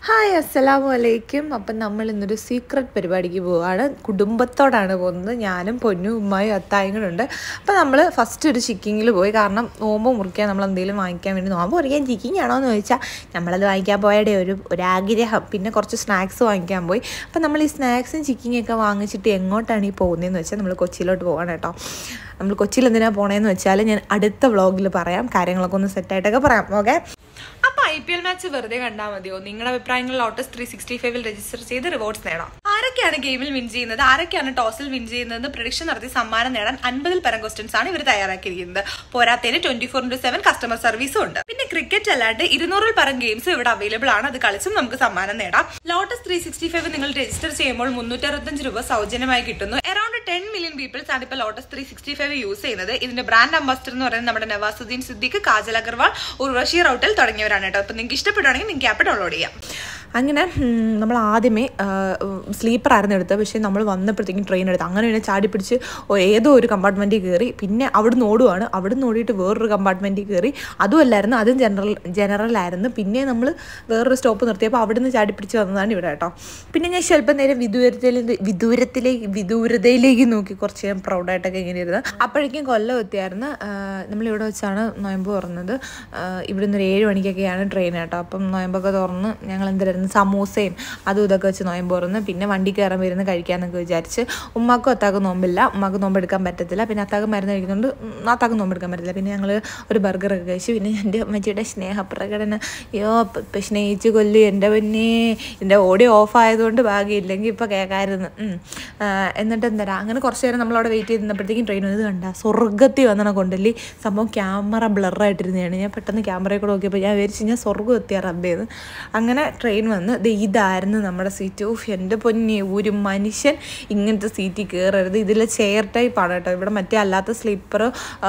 Hi അസ്സലാമു അലൈക്കും അപ്പം നമ്മൾ ഇന്നൊരു സീക്രട്ട് പരിപാടിക്ക് പോവുകയാണ് കുടുംബത്തോടാണ് പോകുന്നത് ഞാനും പൊന്നും ഉമ്മായും അത്തായും കൂടെ ഉണ്ട് അപ്പം നമ്മൾ ഫസ്റ്റ് ഒരു ചിക്കിങ്ങിൽ പോയി കാരണം നോമ്പ് മുറിക്കാൻ നമ്മൾ എന്തെങ്കിലും വാങ്ങിക്കാൻ വേണ്ടി നോമ്പ് മുറിക്കാൻ ചിക്കിങ് ആണോ എന്ന് ചോദിച്ചാൽ നമ്മളത് വാങ്ങിക്കാൻ പോയടെ ഒരു ഒരാഗ്രഹം പിന്നെ കുറച്ച് സ്നാക്സ് വാങ്ങിക്കാൻ പോയി അപ്പം നമ്മൾ ഈ സ്നാക്സും ചിക്കിങ്ങൊക്കെ വാങ്ങിച്ചിട്ട് എങ്ങോട്ടാണ് ഈ പോകുന്നതെന്ന് വെച്ചാൽ നമ്മൾ കൊച്ചിയിലോട്ട് പോവാണ് കേട്ടോ നമ്മൾ കൊച്ചിയിൽ എന്തിനാണ് പോണേന്ന് വെച്ചാൽ ഞാൻ അടുത്ത വ്ളോഗിൽ പറയാം കാര്യങ്ങളൊക്കെ ഒന്ന് സെറ്റായിട്ടൊക്കെ പറയാം ഓക്കെ അപ്പൊ ഐ പി എൽ മാച്ച് വെറുതെ കണ്ടാൽ മതിയോ നിങ്ങളുടെ അഭിപ്രായങ്ങൾ ലോട്ടസ് ത്രീ സിക്സ്റ്റി ഫൈവിൽ രജിസ്റ്റർ ചെയ്ത് റിവാർഡ്സ് നേടാം ആരൊക്കെയാണ് ഗെയിമിൽ വിൻ ചെയ്യുന്നത് ആരൊക്കെയാണ് ടോസിൽ വിൻ ചെയ്യുന്നത് പ്രഡിക്ഷൻ നടത്തി സമ്മാനം നേടാൻ അൻപതിൽ പരം ക്വസ്റ്റൻസ് ആണ് ഇവർ തയ്യാറാക്കിയിരിക്കുന്നത് പോരാത്തതിന് twenty four into seven customer സർവീസും ഉണ്ട് പിന്നെ ക്രിക്കറ്റ് അല്ലാണ്ട് ഇരുന്നൂറിൽ പരം ഗെയിംസ് ഇവിടെ അവൈലബിൾ ആണ് അത് കളിച്ചും നമുക്ക് സമ്മാനം നേടാം ലോട്ടസ് ത്രീ സിക്സ്റ്റി ഫൈവ് നിങ്ങൾ രജിസ്റ്റർ ചെയ്യുമ്പോൾ മുന്നൂറ്റി അറുപത്തഞ്ച് രൂപ സൗജന്യമായി കിട്ടുന്നു അറൌണ്ട് ടെൻ മില്യൺ പീപ്പിൾസ് ആണ് ഇപ്പോൾ lotus three sixty five use ചെയ്യുന്നത് ഇതിന്റെ ബ്രാൻഡ് അംബാസിഡർ എന്ന് പറയുന്നത് നമ്മുടെ നവാസുദ്ദീൻ സിദ്ദിഖ് കാജൽ അഗർവാൾ ഉർവശി റൌട്ടൽ തുടങ്ങിയവരാണ് കേട്ടോ അപ്പൊ നിങ്ങൾക്ക് ഇഷ്ടപ്പെടുവാണെങ്കിൽ നിങ്ങൾക്ക് ആപ്പ് ഡൗൺലോഡ് ചെയ്യാം അങ്ങനെ ഉം, നമ്മൾ ആദ്യമേ സ്ലീപ്പർ ആയിരുന്നു എടുത്തത് പക്ഷേ നമ്മൾ വന്നപ്പോഴത്തേക്കും ട്രെയിൻ എടുത്ത് അങ്ങനെ പിന്നെ ചാടി പിടിച്ച് ഒ- ഏതോ ഒരു കമ്പാർട്ട്മെൻറ്റിൽ കയറി പിന്നെ അവിടുന്ന് ഓടുവാണ് അവിടുന്ന് ഓടിയിട്ട് വേറൊരു കമ്പാർട്ട്മെൻറ്റിൽ കയറി അതും അല്ലായിരുന്നു അതും ജനറൽ ജനറൽ ആയിരുന്നു പിന്നെ നമ്മൾ വേറൊരു സ്റ്റോപ്പ് നിർത്തിയപ്പോൾ അവിടുന്ന് ചാടി പിടിച്ച് വന്നതാണ് ഇവിടെ കേട്ടോ പിന്നെ ഞാൻ സ്വല്പം നേരം വിദൂരത്തിൽ വിദൂരത്തിലേക്ക് വിദൂരതയിലേക്ക് നോക്കി കുറച്ച് നേരം പ്രൗഡായിട്ടൊക്കെ ഇങ്ങനെ ഇരുന്ന് അപ്പോഴേക്കും കൊല്ലം എത്തിയായിരുന്നു നമ്മളിവിടെ വെച്ചാണ് നോയമ്പ് തുറന്നത് ആഹ് ഇവിടുന്ന് ഒരു ഏഴ് മണിക്കൊക്കെയാണ് ട്രെയിൻ കേട്ടോ അപ്പം നോയമ്പൊക്കെ തുറന്ന് ഞങ്ങൾ എന്തായിരുന്നു സമൂസയും അതും ഇതൊക്കെ വെച്ച് നോയമ്പ് തുറന്ന് പിന്നെ വണ്ടി കയറാൻ വരുന്ന കഴിക്കാമെന്നൊക്കെ വിചാരിച്ച് ഉമ്മാക്കും അത്താക്കും നോമ്പില്ല ഉമ്മാക്ക് നോമ്പ് എടുക്കാൻ പറ്റത്തില്ല പിന്നെ അത്താക്ക് മരുന്ന് കഴിക്കുന്നുണ്ട് ഉം, അത്താക്ക് നോമ്പ് എടുക്കാൻ പറ്റത്തില്ല പിന്നെ ഞങ്ങൾ ഒരു ബർഗറൊക്കെ കഴിച്ചു പിന്നെ എൻ്റെ അമ്മച്ചിയുടെ സ്നേഹപ്രകടനം അയ്യോ ഇപ്പം സ്നേഹിച്ച് കൊല്ലു എൻ്റെ പൊന്നേ എൻ്റെ ഓഡിയോ ഓഫ് ആയതുകൊണ്ട് ഭാഗ്യമില്ലെങ്കിൽ ഇപ്പോൾ കേൾക്കാമായിരുന്നു ഉം. ആ, എന്നിട്ട് എന്താ അങ്ങനെ കുറച്ച് നേരം നമ്മളവിടെ വെയിറ്റ് ചെയ്തിരുന്നപ്പോഴത്തേക്കും ട്രെയിൻ ഇത് കണ്ട സ്വർഗ്ഗത്തിൽ വന്നണ കൊണ്ടല്ലേ സംഭവം ക്യാമറ ബ്ലറായിട്ടിരുന്നതാണ് ഞാൻ പെട്ടെന്ന് ക്യാമറയിൽ കൂടെ നോക്കിയപ്പോൾ ഞാൻ വിചാരിച്ചു ഞാൻ സ്വർഗ്ഗം എത്തിയ റബ്ബേന്ന് അങ്ങനെ ട്രെയിൻ വന്ന് ദേ ഇതായിരുന്നു നമ്മുടെ സീറ്റ് ഓഫ് എൻ്റെ പൊന്നി ഒരു മനുഷ്യൻ ഇങ്ങനത്തെ സീറ്റിൽ കയറരുത് ഇതിൽ ചെയർ ടൈപ്പ് ആണ് കേട്ടോ ഇവിടെ മറ്റേ അല്ലാത്ത സ്ലീപ്പർ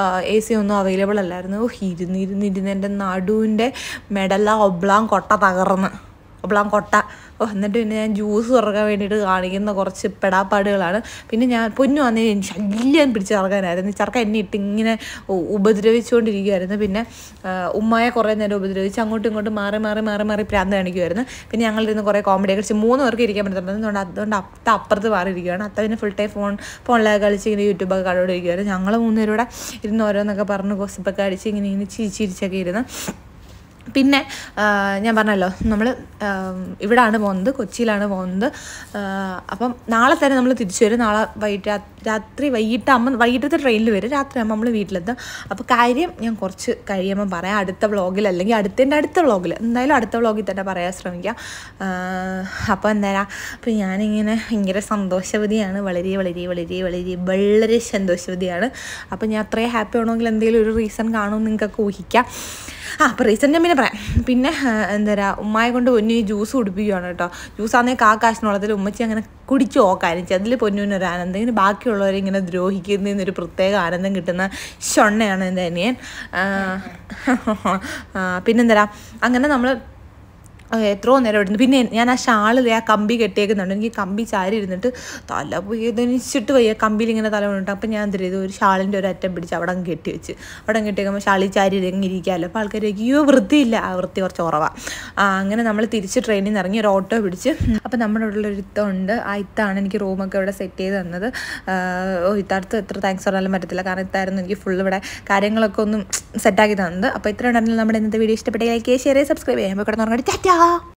എ സി ഒന്നും അവൈലബിൾ അല്ലായിരുന്നു ഓ ഇരുന്ന് ഇരുന്ന് ഇരുന്ന് എൻ്റെ നടുവിൻ്റെ മെഡല ഒബ്ലാം കൊട്ട തകർന്ന് ഒബ്ലാം കൊട്ട ഓ എന്നിട്ട് പിന്നെ ഞാൻ ജ്യൂസ് തുറക്കാൻ വേണ്ടിയിട്ട് കാണിക്കുന്ന കുറച്ച് പെടാപ്പാടുകളാണ് പിന്നെ ഞാൻ പൊന്നു വന്ന് ശല്യം പിടിച്ച് ഇറങ്ങാനായിരുന്നു ചെറുക്ക എന്നെ ഇട്ട് ഇങ്ങനെ ഉ- ഉപദ്രവിച്ചുകൊണ്ടിരിക്കുമായിരുന്നു പിന്നെ ആ, ഉമ്മയെ കുറേ നേരം ഉപദ്രവിച്ച് അങ്ങോട്ടും ഇങ്ങോട്ടും മാറി മാറി മാറി മാറി പ്രാന്ത് കാണിക്കുമായിരുന്നു പിന്നെ ഞങ്ങളിരുന്ന് കുറേ കോമഡി കളിച്ച് മൂന്ന് പേർക്ക് ഇരിക്കാൻ പറ്റുന്നുണ്ട് അതുകൊണ്ട് അതുകൊണ്ട് അത്ത അപ്പുറത്ത് മാറി ഇരിക്കുകയാണ് അത്ത പിന്നെ ഫുൾ ടൈം ഫോൺ ഫോണിലൊക്കെ കളിച്ച് ഇങ്ങനെ യൂട്യൂബൊക്കെ കണ്ടുകൊണ്ടിരിക്കുകയായിരുന്നു ഞങ്ങൾ മൂന്നുപേരും കൂടെ ഇരുന്ന് ഓരോന്നൊക്കെ പറഞ്ഞ് ഗോസിപ്പൊക്കെ അടിച്ച് ഇങ്ങനെ ഇങ്ങനെ ചിരിച്ചിരിച്ചൊക്കെ ഇരുന്ന് പിന്നെ ആ, ഞാൻ പറഞ്ഞല്ലോ നമ്മൾ ഇവിടാണ് പോകുന്നത് കൊച്ചിയിലാണ് പോകുന്നത് ആ, അപ്പം നാളെ തന്നെ നമ്മൾ തിരിച്ചു വരും നാളെ വൈകിട്ട് രാ- രാത്രി വൈകിട്ട് അമ്മ വൈകിട്ടത്തെ ട്രെയിനിൽ വരും രാത്രി ആകുമ്പോൾ നമ്മൾ വീട്ടിലെത്തും അപ്പോൾ കാര്യം ഞാൻ കുറച്ച് കഴിയുമ്പോൾ പറയാം അടുത്ത വ്ളോഗിൽ അല്ലെങ്കിൽ അടുത്തതിൻ്റെ അടുത്ത വ്ളോഗിൽ എന്തായാലും അടുത്ത വ്ളോഗിൽ തന്നെ പറയാൻ ശ്രമിക്കാം ആ, അപ്പോൾ എന്താ അപ്പോൾ ഞാനിങ്ങനെ ഭയങ്കര സന്തോഷവതിയാണ് വളരെ വളരെ വളരെ വളരെ വളരെ സന്തോഷവതിയാണ് അപ്പോൾ ഞാൻ അത്രയും ഹാപ്പി ആവണമെങ്കിൽ എന്തെങ്കിലും ഒരു റീസൺ കാണുമെന്ന് നിങ്ങൾക്കൊക്കെ ഊഹിക്കാം ആ അപ്പോൾ റീസൺ ഞാൻ പിന്നെ പറയാം പിന്നെ ആ, എന്താ പറയുക ഉമ്മയെ കൊണ്ട് പൊന്നു ഈ ജ്യൂസ് കുടിപ്പിക്കുകയാണ് കേട്ടോ ജ്യൂസ് ആണെങ്കിൽ കാ കാശിനുള്ളതിൽ ഉമ്മച്ചി അങ്ങനെ കുടിച്ചു നോക്കാനിച്ച് അതിൽ പൊന്നുവിനൊരു ആനന്ദം ഇങ്ങനെ ബാക്കിയുള്ളവരെ ഇങ്ങനെ ദ്രോഹിക്കുന്നതിനൊരു പ്രത്യേക ആനന്ദം കിട്ടുന്ന ഷൊണ്ണയാണ് എൻ്റെ അനിയൻ ആ, ആ, പിന്നെന്തരാ അങ്ങനെ നമ്മൾ എത്രയോ നേരം ഇടുന്നു പിന്നെ ഞാൻ ആ ഷാളിൽ ആ കമ്പി കെട്ടിയേക്കുന്നുണ്ട് എനിക്ക് കമ്പി ചാരി ഇരുന്നിട്ട് തല വേദനിച്ചിട്ട് വയ്യ കമ്പിയിൽ ഇങ്ങനെ തല വീണിട്ട് അപ്പം ഞാൻ എന്ത് ചെയ്തു ഒരു ഷാളിൻ്റെ ഒരു അറ്റം പിടിച്ച് അവിടെ അങ്ങ് കെട്ടി വെച്ച് അവിടെ അങ്ങ് കെട്ടിയേക്കുമ്പോൾ ഷാളി ചാരി ഇങ്ങനെ ഇരിക്കാമല്ലോ അപ്പോൾ ആൾക്കാർ അയ്യോ വൃത്തിയില്ല ആ വൃത്തി കുറച്ച് കുറവാണ് അങ്ങനെ നമ്മൾ തിരിച്ച് ട്രെയിനിൽ നിന്ന് ഇറങ്ങി ഒരു ഓട്ടോ പിടിച്ച് അപ്പം നമ്മുടെ ഇവിടെ ഉള്ള ഒരു ഇത്തമുണ്ട് ആ ഇത്താണ് എനിക്ക് റൂമൊക്കെ ഇവിടെ സെറ്റ് ചെയ്ത് തന്നത് ആ, ഓ ഇത്തടുത്ത് എത്ര താങ്ക്സ് പറഞ്ഞാലും പറ്റത്തില്ല കാരണം ഇത്തായിരുന്നു എനിക്ക് ഫുൾ ഇവിടെ കാര്യങ്ങളൊക്കെ ഒന്നും സെറ്റാക്കി തന്നത് അപ്പോൾ ഇത്ര ഉണ്ടെങ്കിൽ നമ്മുടെ ഇന്നത്തെ വീഡിയോ ഇഷ്ടപ്പെട്ട ലൈക്ക് ഷെയർ സബ്സ്ക്രൈബ് ചെയ്യാൻ പോയി കിടന്നുറങ്ങി ടാറ്റാ